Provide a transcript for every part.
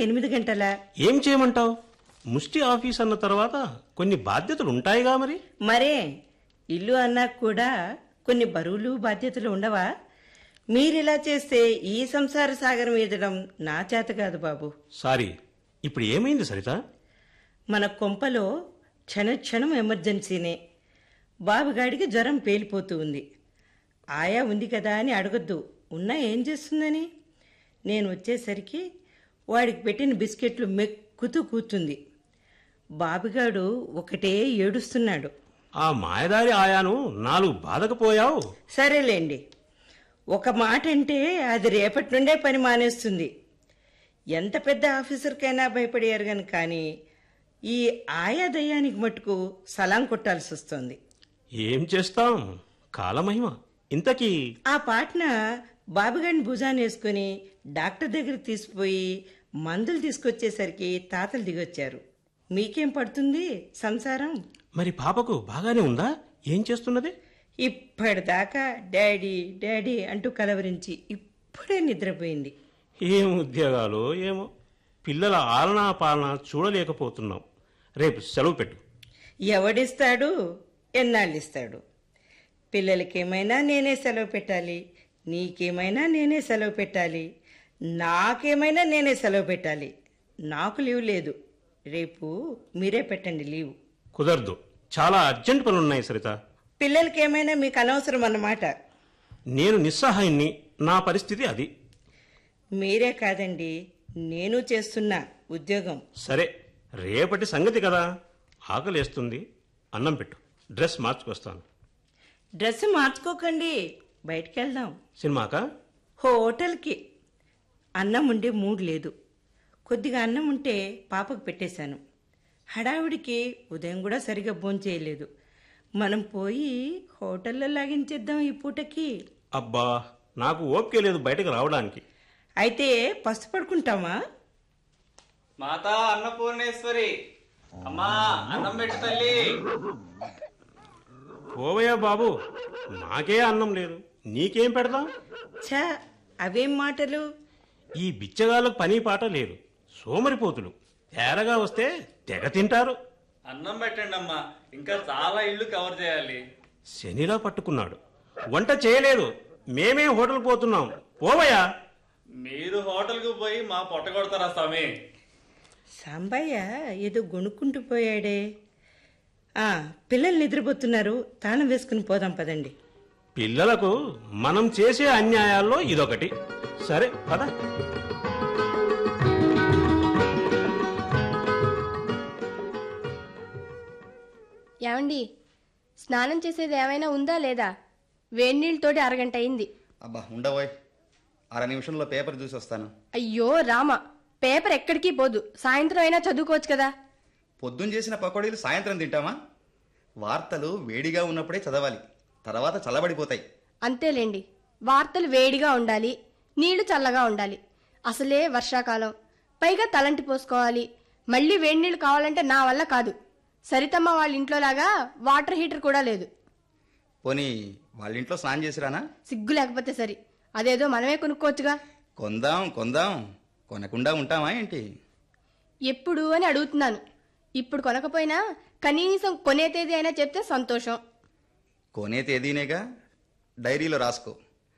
ఎనిమిది గంటల ఏం చేయమంటావు ముష్టి ఆఫీస్ అన్న తర్వాత కొన్ని బాధ్యతలు ఉంటాయిగా మరి మరే ఇల్లు అన్నాక కూడా కొన్ని బరువులు బాధ్యతలు ఉండవా మీరిలా చేస్తే ఈ సంసార సాగరం ఈదడం నా చేత కాదు బాబు సారీ ఇప్పుడు ఏమైంది సరిత మన కొంపలో క్షణ క్షణం ఎమర్జెన్సీనే బాబుగాడికి జ్వరం పేలిపోతూ ఉంది ఆయా ఉంది కదా అని అడగొద్దు ఉన్నా ఏం చేస్తుందని నేను వచ్చేసరికి వాడికి పెట్టిన బిస్కెట్లు మెక్కుతూ కూర్చుంది బాబుగాడు ఒకటే ఏడుస్తున్నాడు ఆ మాయదారి ఆయాను నాలుగు బాధకపోయావు సరేలేండి ఒక మాట అంటే అది రేపటి నుండే పని మానేస్తుంది ఎంత పెద్ద ఆఫీసర్కైనా భయపడేయారు గని కానీ ఈ ఆయా దయ్యానికి మట్టుకు సలాం కొట్టాల్సి వస్తుంది ఏం చేస్తాం కాలమహిమ ఇంతకీ ఆ పాటన బాబుగాడిని భుజాన్ని వేసుకుని డాక్టర్ దగ్గరికి తీసుకుపోయి మందులు తీసుకొచ్చేసరికి తాతలు దిగొచ్చారు మీకేం పడుతుంది సంసారం మరి పాపకు బాగానే ఉందా ఏం చేస్తున్నది ఇప్పటిదాకా డాడీ డాడీ అంటూ కలవరించి ఇప్పుడే నిద్రపోయింది ఏం ఉద్యోగాలు ఏమో పిల్లల ఆలనా పాలన చూడలేకపోతున్నాం రేపు సెలవు పెట్టు ఎవడిస్తాడు ఎన్నాళ్ళు ఇస్తాడు పిల్లలకేమైనా నేనే సెలవు పెట్టాలి నీకేమైనా నేనే సెలవు పెట్టాలి నాకేమైనా నేనే సెలవు పెట్టాలి నాకు లీవ్ లేదు రేపు మీరే పెట్టండి లీవ్ కుదరదు చాలా అర్జెంట్ పనులున్నాయి సరిత పిల్లలకేమైనా మీకు అనవసరం అన్నమాట నేను నిస్సహాయాన్ని నా పరిస్థితి అది మీరే కాదండి నేను చేస్తున్నా ఉద్యోగం సరే రేపటి సంగతి కదా ఆకలేస్తుంది అన్నం పెట్టు డ్రెస్ మార్చుకొస్తాను డ్రెస్ మార్చుకోకండి బయటికి వెళ్దాం సినిమాకా హోటల్కి అన్నం ఉండే మూడ్ లేదు కొద్దిగా అన్నం ఉంటే పాపకు పెట్టేశాను హడావిడికి ఉదయం కూడా సరిగా భోంచేయలేదు మనం పోయి హోటల్లో లాగించేద్దాం ఈ పూటకి అబ్బా నాకు ఓపిక లేదు బయటకు రావడానికి అయితే పస్తు పడుకుంటామా మాతా అన్నపూర్ణేశ్వరి అమ్మా అన్నం పెట్టు తల్లి ఓవయ్యా బాబు నాకే అన్నం లేదు నీకేం పెడదాం ఛా అవేం మాటలు ఈ బిచ్చగాళ్ళకు పని పాట లేదు సోమరిపోతులు తేరగా వస్తే తెగ తింటారు అన్నం పెట్టండి అమ్మా ఇంకా చాలా ఇళ్ళు కవర్ చేయాలి శనిలా పట్టుకున్నాడు వంట చేయలేదు మేమే హోటల్ పోతున్నాం పోవయ్యా మీరు హోటల్కి పోయి మా పొట్ట కొడతారా స్వామి సాంబయ్య ఏదో గొనుక్కుంటూ పోయాడే ఆ, పిల్లలు నిద్రపోతున్నారు తాళం వేసుకుని పోదాం పదండి పిల్లలకు మనం చేసే అన్యాయాల్లో ఇదొకటి సరే పద ఏమండి స్నానం చేసేది ఏమైనా ఉందా లేదా వేడినీళ్ళతోటి అరగంట అయింది అబ్బా ఉండబోయ్ అర నిమిషంలో పేపర్ చూసి వస్తాను అయ్యో రామ పేపర్ ఎక్కడికి పోదు సాయంత్రం అయినా చదువుకోవచ్చు కదా పొద్దున్న చేసిన పకోడీలు సాయంత్రం తింటామా వార్తలు వేడిగా ఉన్నప్పుడే చదవాలి తర్వాత చల్లబడిపోతాయి అంతేలేండి వార్తలు వేడిగా ఉండాలి నీళ్లు చల్లగా ఉండాలి అసలే వర్షాకాలం పైగా తలంటి పోసుకోవాలి మళ్ళీ వేడి నీళ్ళు కావాలంటే నా వల్ల కాదు సరితమ్మ వాళ్ళ ఇంట్లో లాగా వాటర్ హీటర్ కూడా లేదు పోనీ వాళ్ళ ఇంట్లో స్నానం చేసిరానా సిగ్గు లేకపోతే సరి అదేదో మనమే కొనుక్కోవచ్చుగా కొందాం కొందాం కొనకుండా ఉంటామా ఏంటి ఎప్పుడు అని అడుగుతున్నాను ఇప్పుడు కొనకపోయినా కనీసం కొనే తేదీ అయినా చెప్తే సంతోషం కొనే తేదీనేగా డైరీలో రాసుకో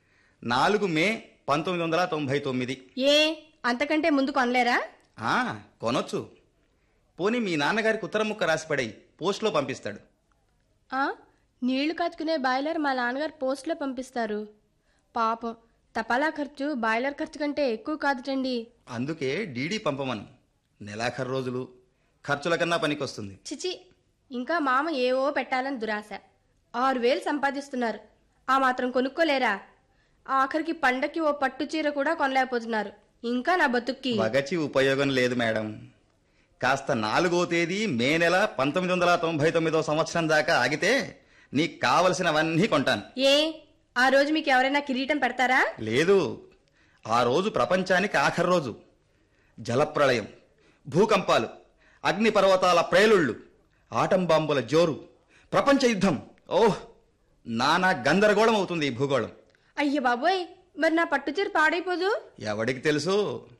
నాలుగు మే పంతొమ్మిది వందల తొంభై తొమ్మిది ఏ అంతకంటే ముందు కొనలేరా ఆ, కొనొచ్చు పోనీ మీ నాన్నగారికి ఉత్తరం ముక్క రాసిపడేయి పోస్ట్లో పంపిస్తాడు ఆ నీళ్లు కాచుకునే బాయిలర్ మా నాన్నగారు పోస్ట్లో పంపిస్తారు పాపం తపాలా ఖర్చు బాయిలర్ ఖర్చు కంటే ఎక్కువ కాదుటండి అందుకే డీడీ పంపమను నెలాఖరు రోజులు ఖర్చుల కన్నా పనికొస్తుంది చిచి ఇంకా మామ ఏవో పెట్టాలని దురాశ ఆరు వేలు సంపాదిస్తున్నారు ఆ మాత్రం కొనుక్కోలేరా ఆఖరికి పండక్కి ఓ పట్టు చీర కూడా కొనలేకపోతున్నారు ఇంకా నా బతుక్కి వగచి ఉపయోగం లేదు మేడం కాస్త నాలుగో తేదీ మే నెల పంతొమ్మిది వందల తొంభై తొమ్మిదో సంవత్సరం దాకా ఆగితే నీకు కావలసినవన్నీ కొంటాను ఏ ఆ రోజు మీకు ఎవరైనా కిరీటం పెడతారా లేదు ఆ రోజు ప్రపంచానికి ఆఖరి రోజు జలప్రళయం భూకంపాలు అగ్నిపర్వతాల ప్రేలుళ్ళు ఆటం బాంబుల జోరు ప్రపంచ యుద్ధం ఓహ్ నానా గందరగోళం అవుతుంది ఈ భూగోళం అయ్య బాబోయ్ మరి నా పట్టు చీర పాడైపోదు ఎవడికి తెలుసు